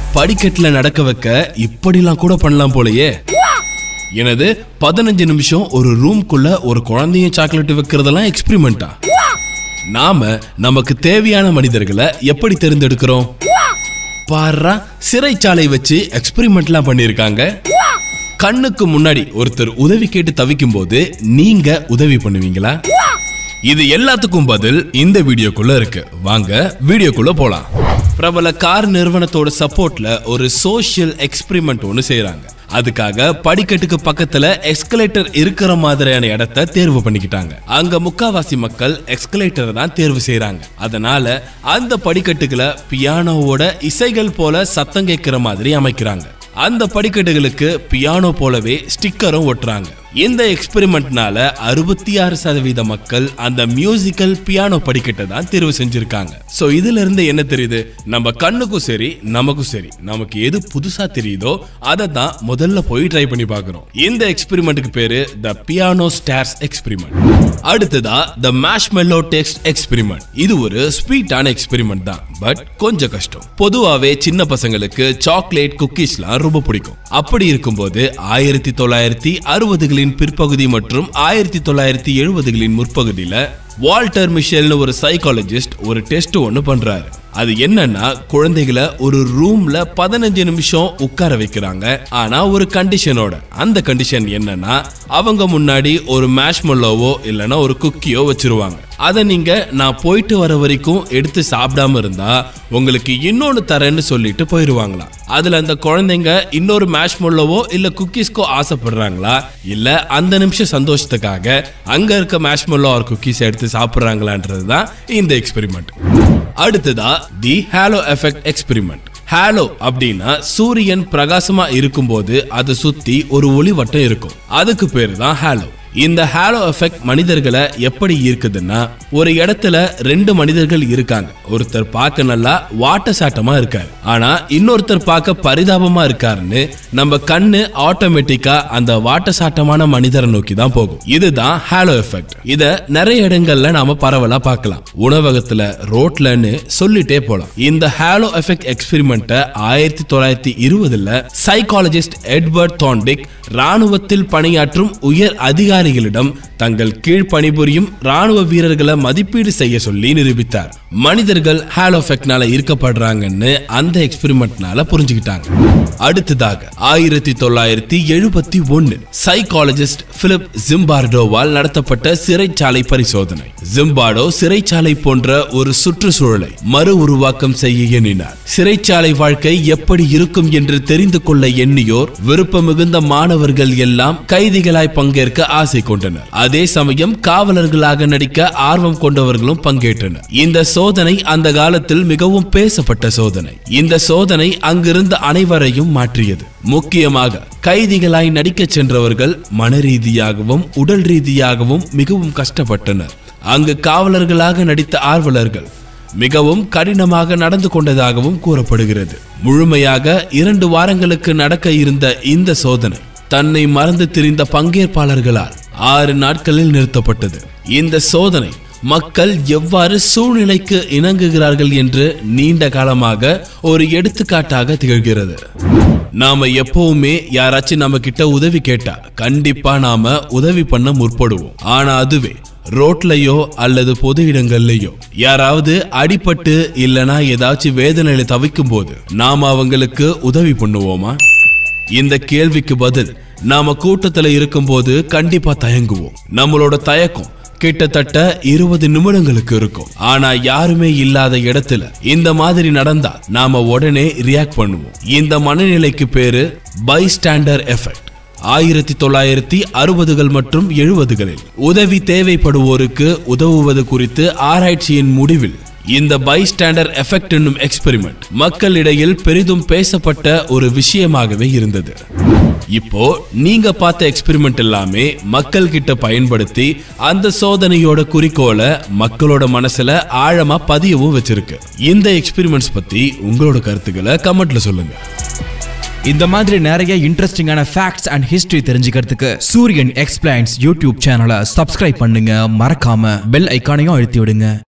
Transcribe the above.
படிக்கட்டுல நடக்க வைக்க இப்படிலாம் கூட பண்ணலாம் போலயே எனது பதினஞ்சு நிமிஷம் ஒரு ரூம்குள்ள ஒரு குழந்தையும் சாக்லேட் வைக்கிறதெல்லாம் எக்ஸ்பிரிமெண்டா நாம நமக்கு தேவையான மனிதர்களை எப்படி தேர்ந்தெடுக்கிறோம் பாரா சிறைச்சாலை வச்சு எக்ஸ்பிரிமெண்ட்லாம் பண்ணியிருக்காங்க கண்ணுக்கு முன்னாடி ஒருத்தர் உதவி கேட்டு தவிக்கும் போது நீங்க உதவி பண்ணுவீங்களா இது எல்லாத்துக்கும் பதில் இந்த வீடியோக்குள்ள இருக்கு வாங்க வீடியோக்குள்ள போலாம் பிரபல கார் நிறுவனத்தோட சப்போர்ட்ல ஒரு சோஷியல் எக்ஸ்பிரிமெண்ட் ஒன்று செய்றாங்க அதுக்காக படிக்கட்டுக்கு பக்கத்துல எஸ்கலேட்டர் இருக்கிற மாதிரியான இடத்த தேர்வு பண்ணிக்கிட்டாங்க அங்க முக்காவாசி மக்கள் எஸ்கலேட்டரை தான் தேர்வு செய்றாங்க அதனால அந்த படிக்கட்டுகளை பியானோவோட இசைகள் போல சத்தம் கேட்கிற மாதிரி அமைக்கிறாங்க அந்த படிக்கட்டுகளுக்கு பியானோ போலவே ஸ்டிக்கரும் ஒட்டுறாங்க இந்த எக்ஸ்பெரிமெண்ட்னால அறுபத்தி ஆறு சதவீத மக்கள் அந்த மியூசிக்கல் பியானோ படிக்கட்டை தான் தேர்வு செஞ்சிருக்காங்க சோ இதுல இருந்து என்ன தெரியுது நம்ம கண்ணுக்கும் சரி நமக்கும் சரி நமக்கு எது புதுசா தெரியுதோ அதை தான் முதல்ல போய் ட்ரை பண்ணி பார்க்கறோம் இந்த எக்ஸ்பெரிமெண்ட்டுக்கு பேரு த பியானோ ஸ்டார்ஸ் எக்ஸ்பெரிமெண்ட் அடுத்ததா த மேஷ்மெல்லோ டெக்ஸ்ட் எக்ஸ்பெரிமெண்ட் இது ஒரு ஸ்வீட்டான எக்ஸ்பெரிமெண்ட் தான் பட் கொஞ்சம் கஷ்டம் பொதுவாவே சின்ன பசங்களுக்கு சாக்லேட் குக்கீஸ்லாம் ரொம்ப பிடிக்கும் அப்படி இருக்கும்போது ஆயிரத்தி தொள்ளாயிரத்தி அறுபதுகளின் பிற்பகுதி மற்றும் ஆயிரத்தி தொள்ளாயிரத்தி எழுபதுகளின் முற்பகுதியில வால்டர் மிஷேல்னு ஒரு சைக்காலஜிஸ்ட் ஒரு டெஸ்ட் ஒன்று பண்றாரு அது என்னன்னா குழந்தைகளை ஒரு ரூம்ல பதினஞ்சு நிமிஷம் உட்கார வைக்கிறாங்க ஆனா ஒரு கண்டிஷனோட அந்த கண்டிஷன் என்னன்னா அவங்க முன்னாடி ஒரு மேஷ்மல்லோவோ இல்லைன்னா ஒரு குக்கியோ வச்சிருவாங்க அதை நீங்க நான் போயிட்டு வர வரைக்கும் எடுத்து சாப்பிடாம இருந்தா உங்களுக்கு இன்னொன்னு தரேன்னு சொல்லிட்டு போயிருவாங்களாம் அதுல அந்த குழந்தைங்க இன்னொரு மேஷ்மல்லோவோ இல்ல குக்கீஸ்க்கோ ஆசைப்படுறாங்களா இல்ல அந்த நிமிஷம் சந்தோஷத்துக்காக அங்க இருக்க மேஷ்மல்லோ ஆர் குக்கீஸ் எடுத்து சாப்பிடுறாங்களான்றது தான் இந்த எக்ஸ்பெரிமெண்ட் அடுத்ததா the halo effect experiment halo அப்படின்னா சூரியன் பிரகாசமா இருக்கும்போது அதை சுத்தி ஒரு ஒளி வட்டம் இருக்கும் அதுக்கு பேரு தான் ஹாலோ இந்த ஹாலோ எஃபெக்ட் மனிதர்களை எப்படி இருக்குதுன்னா ஒரு இடத்துல ரெண்டு மனிதர்கள் இருக்காங்க ஒருத்தர் பார்க்க நல்லா வாட்ட சாட்டமா இருக்காரு ஆனா இன்னொருத்தர் பார்க்க பரிதாபமா இருக்காருன்னு நம்ம கண்ணு ஆட்டோமேட்டிக்கா அந்த வாட்ட சாட்டமான மனிதரை நோக்கி தான் போகும் இதுதான் ஹாலோ எஃபெக்ட் இத நிறைய இடங்கள்ல நாம பரவலா பார்க்கலாம் உணவகத்துல ரோட்லன்னு சொல்லிட்டே போலாம் இந்த ஹாலோ எஃபெக்ட் எக்ஸ்பெரிமெண்ட்டை ஆயிரத்தி தொள்ளாயிரத்தி இருபதுல சைக்காலஜிஸ்ட் எட்வர்ட் தாண்டிக் ராணுவத்தில் பணியாற்றும் உயர் அதிகாரிகளிடம் தங்கள் கீழ் பணிபுரியும் ராணுவ வீரர்களை மதிப்பீடு செய்ய சொல்லி நிரூபித்தார் மனிதர்கள் ஹாலோ எஃபெக்ட்னால ஈர்க்கப்படுறாங்கன்னு அந்த எக்ஸ்பெரிமெண்ட்னால புரிஞ்சுக்கிட்டாங்க அடுத்ததாக ஆயிரத்தி தொள்ளாயிரத்தி எழுபத்தி ஒன்னு சைக்காலஜிஸ்ட் பிலிப் ஜிம்பார்டோவால் நடத்தப்பட்ட சிறைச்சாலை பரிசோதனை ஜிம்பார்டோ சிறைச்சாலை போன்ற ஒரு சுற்றுச்சூழலை மறு உருவாக்கம் செய்ய எண்ணினார் சிறைச்சாலை வாழ்க்கை எப்படி இருக்கும் என்று தெரிந்து கொள்ள எண்ணியோர் விருப்பம் மிகுந்த மாணவர்கள் எல்லாம் கைதிகளாய் பங்கேற்க ஆசை கொண்டனர் அதே சமயம் காவலர்களாக நடிக்க ஆர்வம் கொண்டவர்களும் பங்கேற்றனர் இந்த சோதனை அந்த காலத்தில் மிகவும் பேசப்பட்ட சோதனை இந்த சோதனை அங்கிருந்த அனைவரையும் மாற்றியது முக்கியமாக கைதிகளாய் நடிக்கச் சென்றவர்கள் மன ரீதியாகவும் உடல் ரீதியாகவும் மிகவும் கஷ்டப்பட்டனர் அங்கு காவலர்களாக நடித்த ஆர்வலர்கள் மிகவும் கடினமாக நடந்து கொண்டதாகவும் கூறப்படுகிறது முழுமையாக இரண்டு வாரங்களுக்கு நடக்க இருந்த இந்த சோதனை தன்னை மறந்து திரிந்த பங்கேற்பாளர்களால் ஆறு நாட்களில் நிறுத்தப்பட்டது இந்த சோதனை மக்கள் எவ்வாறு சூழ்நிலைக்கு இணங்குகிறார்கள் என்று நீண்ட காலமாக ஒரு எடுத்துக்காட்டாக திகழ்கிறது நாம எப்பவுமே யாராச்சும் நம்ம கிட்ட உதவி கேட்டா கண்டிப்பா நாம உதவி பண்ண முற்படுவோம் ஆனா அதுவே ரோட்லயோ அல்லது பொது இடங்கள்லயோ யாராவது அடிபட்டு இல்லனா ஏதாச்சும் வேதனையில தவிக்கும் போது நாம அவங்களுக்கு உதவி பண்ணுவோமா இந்த கேள்விக்கு பதில் நாம கூட்டத்துல இருக்கும்போது கண்டிப்பா தயங்குவோம் நம்மளோட தயக்கம் கிட்டத்தட்ட இருபது நிமிடங்களுக்கு இருக்கும் ஆனா யாருமே இல்லாத இடத்துல இந்த மாதிரி நடந்தா நாம உடனே ரியாக்ட் பண்ணுவோம் இந்த மனநிலைக்கு பேரு பை ஸ்டாண்டர் எஃபெக்ட் ஆயிரத்தி தொள்ளாயிரத்தி அறுபதுகள் மற்றும் எழுபதுகளில் உதவி தேவைப்படுவோருக்கு உதவுவது குறித்து ஆராய்ச்சியின் முடிவில் இந்த பைஸ்டாண்டர் எஃபெக்ட் என்னும் எக்ஸ்பெரிமெண்ட் மக்களிடையில் பெரிதும் பேசப்பட்ட ஒரு விஷயமாகவே இருந்தது இப்போ நீங்க பார்த்த எக்ஸ்பெரிமெண்ட் எல்லாமே மக்கள் கிட்ட பயன்படுத்தி அந்த சோதனையோட குறிக்கோளை மக்களோட மனசுல ஆழமா பதியவும் வச்சிருக்கு இந்த எக்ஸ்பெரிமெண்ட்ஸ் பத்தி உங்களோட கருத்துக்களை கமெண்ட்ல சொல்லுங்க இந்த மாதிரி நிறைய இன்ட்ரெஸ்டிங்கான ஃபேக்ட்ஸ் அண்ட் ஹிஸ்டரி தெரிஞ்சுக்கிறதுக்கு சூரியன் எக்ஸ்பிளைன்ஸ் யூடியூப் சேனலை சப்ஸ்கிரைப் பண்ணுங்க மறக்காம பெல் ஐக்கானையும் அழுத்தி விடுங்க